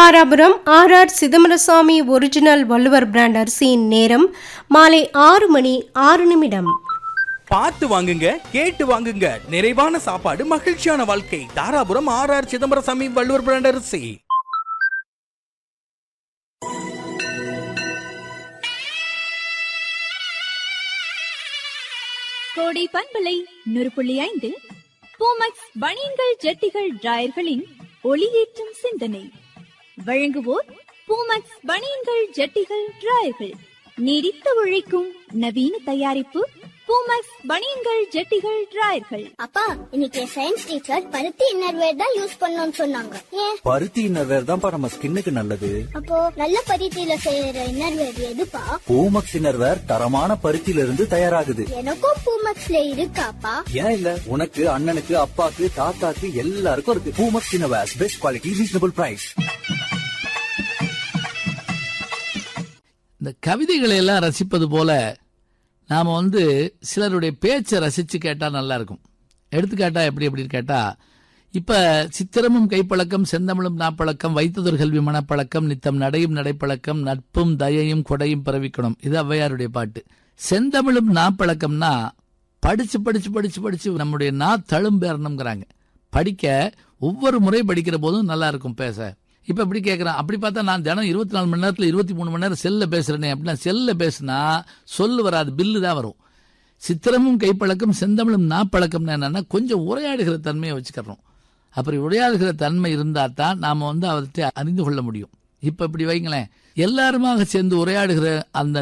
Dharapuram R R Chidambarasamy original Valluvar brand அரிசியின் நேரம் மாலை ஆறு மணி ஆறு நிமிடம் பார்த்து வாங்குங்க கேட்டு வாங்குங்க நிறைவான சாப்பாடு மகிழ்ச்சியான வாழ்க்கை Dharapuram R R Chidambarasamy Valluvar brand அரிசி கோடை பண்பலை நூறு புள்ளி ஐந்து பூமக்ஸ் பனியன்கள் ஜட்டிகள் டிராயர்களின் ஒளியேற்றும் சிந்தனை வழங்குவோர் பூமக்ஸ் பனியன்கள் ஜட்டிகள் டிராயர்கள் நீடித்து உழைக்கும் நவீன தயாரிப்பு பூமக்ஸ் பனியன்கள் ஜட்டிகள் டிராயர்கள் அப்பா இன்னைக்கு சயின்ஸ் டீச்சர் பருத்தி இன்னர்வேர் தான் யூஸ் பண்ணணும்னு சொன்னாங்க ஏன் பருத்தி இன்னர்வேர் தான்ப்பா நம்ம ஸ்கின்னுக்கு நல்லது அப்போ நல்ல பருத்தியில செய்யற இன்னர்வேர் எதுப்பா பூமக்ஸ் இன்னர்வேர் தரமான பருத்தியில இருந்து தயாராகுது எனக்கும் பூமக்ஸ்ல இருக்காப்பா ஏன் இல்ல உனக்கு அண்ணனுக்கு அப்பாக்கு தாத்தாக்கு எல்லாருக்கும் இருக்கு Poomex innerwear best quality reasonable price இந்த கவிதைகளை எல்லாம் ரசிப்பது போல நாம வந்து சிலருடைய பேச்சை ரசிச்சு கேட்டா நல்லா இருக்கும் எடுத்துக்காட்டா எப்படி எப்படின்னு கேட்டா இப்ப சித்திரமும் கைப்பழக்கம் செந்தமிழும் நாப்பழக்கம் வைத்ததொரு கல்வி மனப்பழக்கம் நித்தம் நடையும் நடைப்பழக்கம் நட்பும் தயையும் கொடையும் பிறவிக்கணும் இது ஔவையாருடைய பாட்டு செந்தமிழும் நாப்பழக்கம்னா படிச்சு படிச்சு படிச்சு படிச்சு நம்முடைய நா தழும்பேறணுங்கிறாங்க படிக்க ஒவ்வொரு முறை படிக்கிற போதும் நல்லா இருக்கும் பேச இப்ப எப்படி கேட்கறான் அப்படி பார்த்தா நான் தினம் இருபத்தி நாலு மணி நேரத்துல இருபத்தி மூணு மணி நேரம் செல்ல பேசுறேனே அப்படின்னா செல்ல பேசுனா சொல்லு வராது பில்லு தான் வரும் சித்திரமும் கைப்பழக்கம் செந்தமிழும் நாப்பழக்கம்னு என்னன்னா கொஞ்சம் உரையாடுகிற தன்மையை வச்சுக்கிறோம் அப்படி உரையாடுகிற தன்மை இருந்தா தான் நாம வந்து அவர்கிட்ட அறிந்து கொள்ள முடியும் இப்ப இப்படி வைங்களேன் எல்லாருமாக சேர்ந்து உரையாடுகிற அந்த